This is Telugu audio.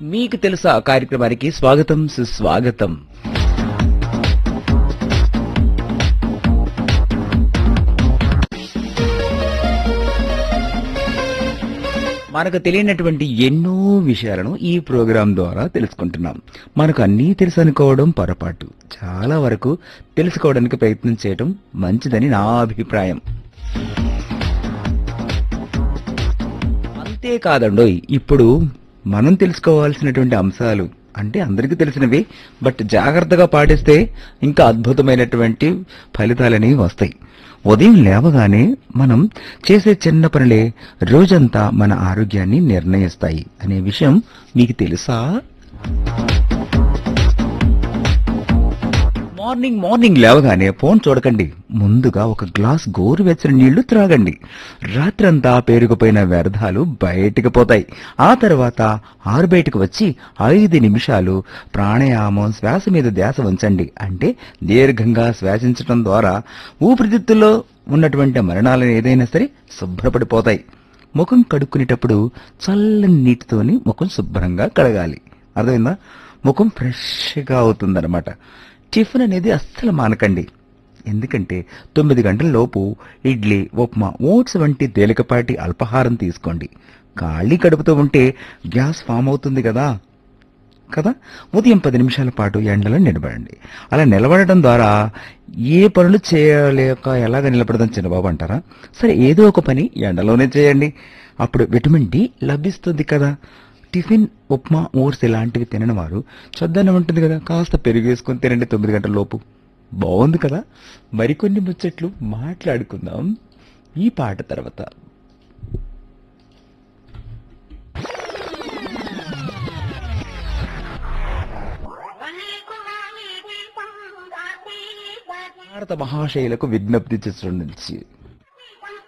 మీకు తెలుసా కార్యక్రమానికి స్వాగతం సుస్వాగతం మనకు తెలియనటువంటి ఎన్నో విషయాలను ఈ ప్రోగ్రాం ద్వారా తెలుసుకుంటున్నాం మనకు అన్నీ తెలుసు అనుకోవడం పొరపాటు చాలా వరకు తెలుసుకోవడానికి ప్రయత్నం చేయడం మంచిదని నా అభిప్రాయం అంతేకాదండోయ్ ఇప్పుడు మనం తెలుసుకోవాల్సినటువంటి అంశాలు అంటే అందరికీ తెలిసినవి బట్ జాగ్రత్తగా పాటిస్తే ఇంకా అద్భుతమైనటువంటి ఫలితాలని వస్తాయి ఉదయం లేవగానే మనం చేసే చిన్న పనులే రోజంతా మన ఆరోగ్యాన్ని నిర్ణయిస్తాయి అనే విషయం మీకు తెలుసా మార్నింగ్ మార్నింగ్ లేవగానే ఫోన్ చూడకండి ముందుగా ఒక గ్లాస్ గోరువెచ్చని నీళ్లు త్రాగండి రాత్రంతా పేరుకుపోయిన వ్యర్థాలు బయటికి పోతాయి ఆ తర్వాత ఆరు బయటకు వచ్చి ఐదు నిమిషాలు ప్రాణాయామం శ్వాస మీద ధ్యాస ఉంచండి అంటే దీర్ఘంగా శ్వాసించడం ద్వారా ఊపిరితిత్తుల్లో ఉన్నటువంటి మరణాలను ఏదైనా సరే శుభ్రపడిపోతాయి ముఖం కడుక్కునేటప్పుడు చల్లని నీటితోని ముఖం శుభ్రంగా కడగాలి అర్థమైందా ముఖం ఫ్రెష్గా అవుతుందన్నమాట టిఫిన్ అనేది అస్సలు మానకండి ఎందుకంటే తొమ్మిది గంటల లోపు ఇడ్లీ ఉప్మా ఓట్స్ వంటి తేలికపాటి అల్పాహారం తీసుకోండి ఖాళీ కడుపుతో ఉంటే గ్యాస్ ఫామ్ అవుతుంది కదా కదా ఉదయం పది నిమిషాల పాటు ఎండలో నిలబడండి అలా నిలబడటం ద్వారా ఏ పనులు చేయలేక ఎలాగ నిలబడదాం చిన్నబాబు అంటారా సరే ఏదో ఒక పని ఎండలోనే చేయండి అప్పుడు విటమిన్ డి లభిస్తుంది కదా టిఫిన్ ఉప్మా ఓట్స్ ఇలాంటివి తినని వారు చద్దన్నం ఉంటుంది కదా కాస్త పెరుగు వేసుకొని తినండి తొమ్మిది గంటల లోపు బాగుంది కదా మరికొన్ని ముచ్చట్లు మాట్లాడుకుందాం ఈ పాట తర్వాత భారత మహాశైలకు విజ్ఞప్తి చేసిన నుంచి